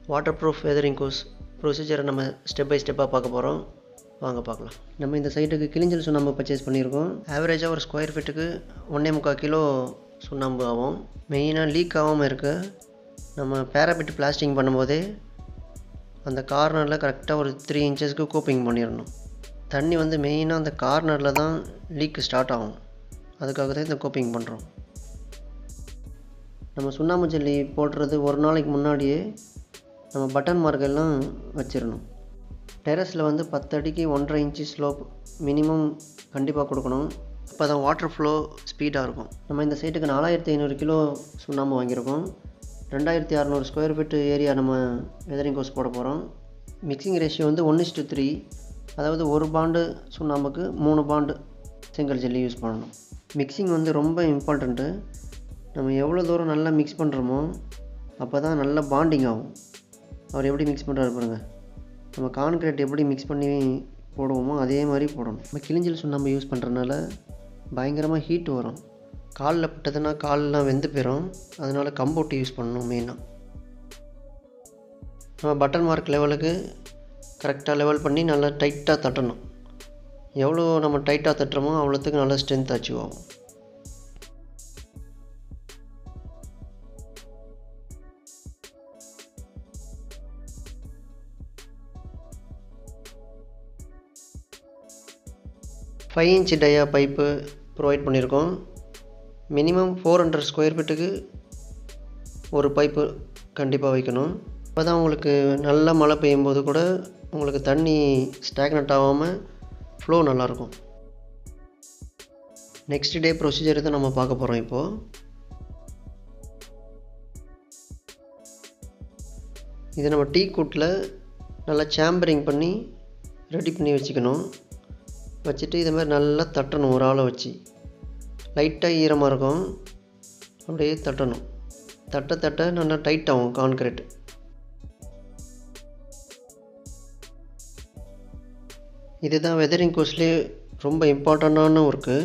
water proof weathering course ப்ரொசீஜரை நம்ம step by ஸ்டெப்பாக பார்க்க போகிறோம் வாங்க பார்க்கலாம் நம்ம இந்த சைட்டுக்கு கிளிஞ்சல் சுண்ணாம்பு பர்ச்சேஸ் பண்ணியிருக்கோம் ஆவரேஜாக ஒரு ஸ்கொயர் ஃபீட்டுக்கு ஒன்றே முக்கால் கிலோ சுண்ணாம்பு ஆகும் மெயினாக லீக் ஆகாமல் இருக்க நம்ம பேராபிட் பிளாஸ்டிங் பண்ணும்போதே அந்த கார்னரில் கரெக்டாக ஒரு த்ரீ இன்ச்சஸ்க்கு கோப்பிங் பண்ணிடணும் தண்ணி வந்து மெயினாக அந்த கார்னரில் தான் லீக் ஸ்டார்ட் ஆகும் அதுக்காக தான் இந்த கோப்பிங் பண்ணுறோம் நம்ம சுண்ணாம்பு ஜல்லி போடுறது ஒரு நாளைக்கு முன்னாடியே நம்ம பட்டன் மார்க்கெல்லாம் வச்சிடணும் டெரஸில் வந்து பத்து அடிக்கு ஒன்றரை இன்ச்சு ஸ்லோப் மினிமம் கண்டிப்பாக கொடுக்கணும் அப்போ தான் வாட்டர் ஃப்ளோ ஸ்பீடாக இருக்கும் நம்ம இந்த சைட்டுக்கு நாலாயிரத்தி ஐநூறு கிலோ சுண்ணாம்பு வாங்கியிருக்கோம் ரெண்டாயிரத்தி அறநூறு ஸ்கொயர் ஃபீட் ஏரியா நம்ம வெதரிங் கோர்ஸ் போட போகிறோம் மிக்சிங் ரேஷியோ வந்து ஒன் இஸ்டு த்ரீ அதாவது ஒரு பாண்டு சுண்ணாம்புக்கு மூணு பாண்டு செங்கல் ஜல்லி யூஸ் பண்ணணும் மிக்சிங் வந்து ரொம்ப இம்பார்ட்டண்ட்டு நம்ம எவ்வளோ தூரம் நல்லா மிக்ஸ் பண்ணுறோமோ அப்போ தான் நல்லா பாண்டிங் ஆகும் அவர் எப்படி மிக்ஸ் பண்ணுறாரு பாருங்கள் நம்ம கான்கிரீட் எப்படி மிக்ஸ் பண்ணி போடுவோமோ அதே மாதிரி போடணும் நம்ம கிளிஞ்சல் சுண்ணாம்பு யூஸ் பண்ணுறதுனால பயங்கரமாக ஹீட் வரும் காலில் பட்டதுன்னா கால்லாம் வெந்து போயிடும் அதனால் கம்போட்டு யூஸ் பண்ணணும் மெயினாக நம்ம பட்டன் மார்க் லெவலுக்கு கரெக்டாக லெவல் பண்ணி நல்லா டைட்டாக தட்டணும் எவ்வளோ நம்ம டைட்டாக தட்டுறோமோ அவ்வளோத்துக்கு நல்லா ஸ்ட்ரென்த் அச்சீவ் ஆகும் five inch dia pipe provide பண்ணியிருக்கோம் மினிமம் ஃபோர் ஹண்ட்ரட் ஸ்கொயர் ஃபீட்டுக்கு ஒரு பைப்பு கண்டிப்பாக வைக்கணும் அப்போ தான் உங்களுக்கு நல்ல மழை பெய்யும் போது கூட உங்களுக்கு தண்ணி ஸ்டாக்னட் ஆகாமல் ஃப்ளோ நல்லாயிருக்கும் நெக்ஸ்ட் டே ப்ரொசீஜர் தான் நம்ம பார்க்க போகிறோம் இப்போது இதை நம்ம டீ கூட்டில் நல்லா சேம்பரிங் பண்ணி ரெடி பண்ணி வச்சுக்கணும் வச்சுட்டு இதை மாதிரி நல்லா தட்டணும் ஒரு ஆளை வச்சு லைட்டாக ஈரமாக இருக்கும் அப்படியே தட்டணும் தட்ட தட்ட நல்லா டைட் ஆகும் கான்கிரீட் இதுதான் வெதரிங் கோர்ஸ்லேயே ரொம்ப இம்பார்ட்டண்ட்டான ஒர்க்கு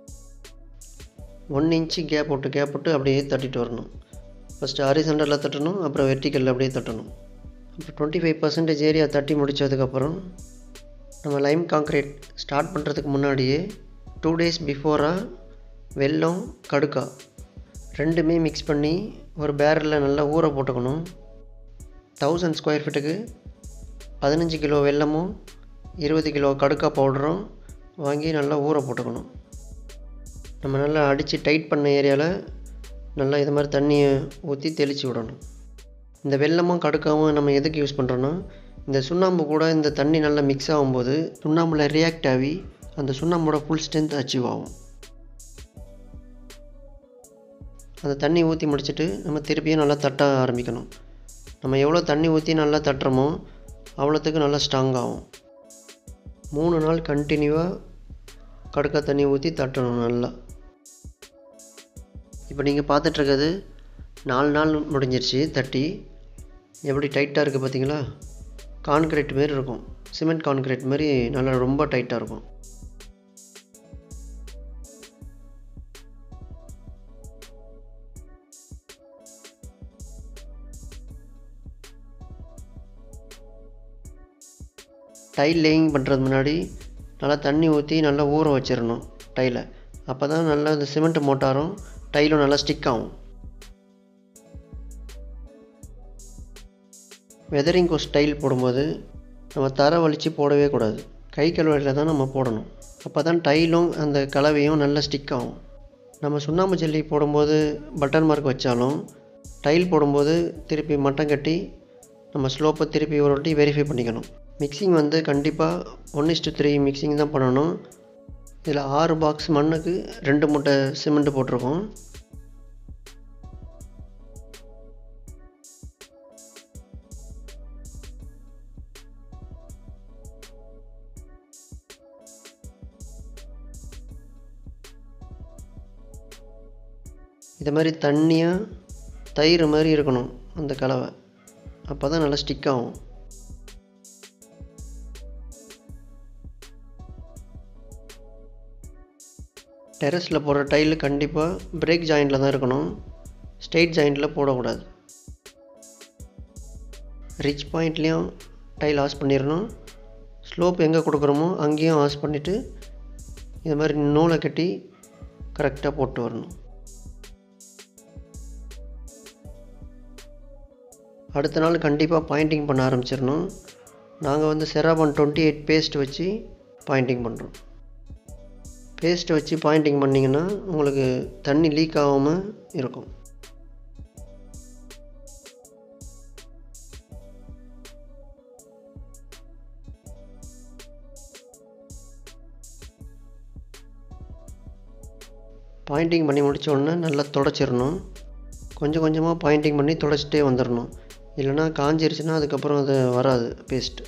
ஒன் இன்ச்சு கேப் விட்டு கேப் விட்டு அப்படியே தட்டிட்டு வரணும் ஃபஸ்ட்டு ஹாரிசண்டரில் தட்டணும் அப்புறம் வெர்டிக்கலில் அப்படியே தட்டணும் அப்புறம் டுவெண்ட்டி ஃபைவ் பர்சன்டேஜ் ஏரியா தட்டி முடித்ததுக்கப்புறம் நம்ம லைம் காங்க்ரீட் ஸ்டார்ட் பண்ணுறதுக்கு முன்னாடியே டூ டேஸ் பிஃபோராக வெல்லம் கடுக்கா ரெண்டுமே மிக்ஸ் பண்ணி ஒரு பேரலில் நல்லா ஊற போட்டுக்கணும் தௌசண்ட் ஸ்கொயர் ஃபீட்டுக்கு பதினஞ்சு கிலோ வெல்லமும் இருபது கிலோ கடுக்கா பவுடரும் வாங்கி நல்லா ஊற போட்டுக்கணும் நம்ம நல்லா அடித்து டைட் பண்ண ஏரியாவில் நல்லா இது மாதிரி தண்ணியை ஊற்றி தெளித்து விடணும் இந்த வெல்லமும் கடுக்காவும் நம்ம எதுக்கு யூஸ் பண்ணுறோன்னா இந்த சுண்ணாம்பு கூட இந்த தண்ணி நல்லா மிக்ஸ் ஆகும்போது சுண்ணாம்பில் ரியாக்ட் ஆகி அந்த சுண்ணாம்போட ஃபுல் ஸ்ட்ரென்த் அச்சீவ் ஆகும் அந்த தண்ணி ஊற்றி முடிச்சுட்டு நம்ம திருப்பியும் நல்லா தட்ட ஆரம்பிக்கணும் நம்ம எவ்வளோ தண்ணி ஊற்றி நல்லா தட்டுறோமோ அவ்வளோத்துக்கு நல்லா ஸ்ட்ராங் ஆகும் மூணு நாள் கண்டினியூவாக கடுக்கா தண்ணி ஊற்றி தட்டணும் நல்லா இப்போ நீங்கள் பார்த்துட்ருக்கிறது நாலு நாள் முடிஞ்சிருச்சு தட்டி எப்படி டைட்டாக இருக்குது பார்த்தீங்களா கான்கிரீட் மாரி இருக்கும் சிமெண்ட் கான்கிரீட் மாதிரி நல்லா ரொம்ப டைட்டாக இருக்கும் டைல் லேயிங் பண்ணுறது முன்னாடி நல்லா தண்ணி ஊற்றி நல்லா ஊற வச்சிடணும் டைலை அப்போ தான் நல்லா இந்த சிமெண்ட் மோட்டாரும் டைலும் நல்லா ஸ்டிக் ஆகும் வெதரிங் கோஸ் டைல் போடும்போது நம்ம தர வலித்து போடவே கூடாது கை கழுவையில் தான் நம்ம போடணும் அப்போ தான் டைலும் அந்த கலவையும் நல்லா ஸ்டிக் ஆகும் நம்ம சுண்ணாம்பு ஜல்லி போடும்போது பட்டன் மார்க் வச்சாலும் டைல் போடும்போது திருப்பி மட்டம் கட்டி நம்ம ஸ்லோப்பை திருப்பி ஒரு வாட்டி வெரிஃபை பண்ணிக்கணும் மிக்சிங் வந்து கண்டிப்பாக ஒன் இஸ்டு த்ரீ மிக்சிங் தான் பண்ணணும் இதில் ஆறு பாக்ஸ் மண்ணுக்கு ரெண்டு மூட்டை சிமெண்ட் போட்டிருக்கோம் இது மாதிரி தண்ணியாக தயிர் மாதிரி இருக்கணும் அந்த கலவை அப்போ தான் நல்லா ஸ்டிக் ஆகும் டெரஸில் போடுற டைலு கண்டிப்பாக பிரேக் ஜாயிண்டில் தான் இருக்கணும் ஸ்ட்ரெயிட் ஜாயிண்டில் போடக்கூடாது ரிச் பாயிண்ட்லேயும் டைல் ஆஸ் பண்ணிடணும் ஸ்லோப் எங்கே கொடுக்குறோமோ அங்கேயும் ஆஸ் பண்ணிவிட்டு இது மாதிரி நூலை கட்டி கரெக்டாக போட்டு வரணும் அடுத்த நாள் கண்டிப்பாக பாயிண்டிங் பண்ண ஆரம்பிச்சிடணும் நாங்கள் வந்து செராபான் டுவெண்ட்டி எயிட் பேஸ்ட் வச்சு பாயிண்டிங் பண்ணுறோம் பேஸ்ட்டை வச்சு பாயிண்டிங் பண்ணிங்கன்னா உங்களுக்கு தண்ணி லீக் ஆகாமல் இருக்கும் பாயிண்டிங் பண்ணி முடித்த உடனே நல்லா தொடச்சிடணும் கொஞ்சம் கொஞ்சமாக பாயிண்டிங் பண்ணி தொடச்சிட்டே வந்துடணும் இல்லைனா காஞ்சிருச்சுன்னா அதுக்கப்புறம் அது வராது பேஸ்ட்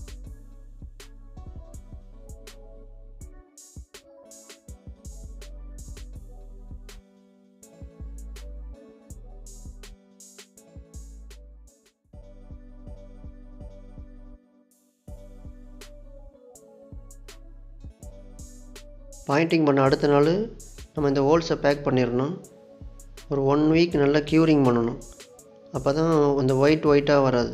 பாயிண்டிங் பண்ண அடுத்த நாள் நம்ம இந்த ஹோல்ஸை பேக் பண்ணிடணும் ஒரு ஒன் வீக் நல்லா க்யூரிங் பண்ணணும் அப்போ தான் அந்த ஒயிட் ஒயிட்டாக வராது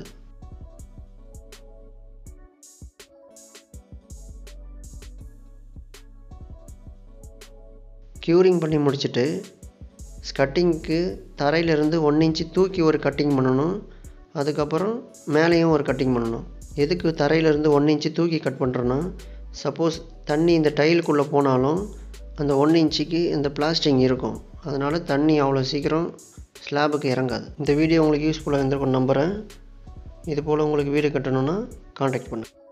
க்யூரிங் பண்ணி முடிச்சுட்டு ஸ்கட்டிங்க்கு தரையிலேருந்து ஒன் இன்ச்சு தூக்கி ஒரு கட்டிங் பண்ணணும் அதுக்கப்புறம் மேலேயும் ஒரு கட்டிங் பண்ணணும் எதுக்கு தரையிலேருந்து ஒன் இன்ச்சு தூக்கி கட் பண்ணுறோன்னா சப்போஸ் தண்ணி இந்த டைலுக்குள்ளே போனாலும் அந்த ஒன் இன்ச்சுக்கு இந்த பிளாஸ்டிங் இருக்கும் அதனால் தண்ணி அவ்வளோ சீக்கிரம் ஸ்லாபுக்கு இறங்காது இந்த வீடியோ உங்களுக்கு யூஸ்ஃபுல்லாக இருந்திருக்கும் நம்புகிறேன் இது போல் உங்களுக்கு வீடு கட்டணுன்னா காண்டாக்ட் பண்ணுங்கள்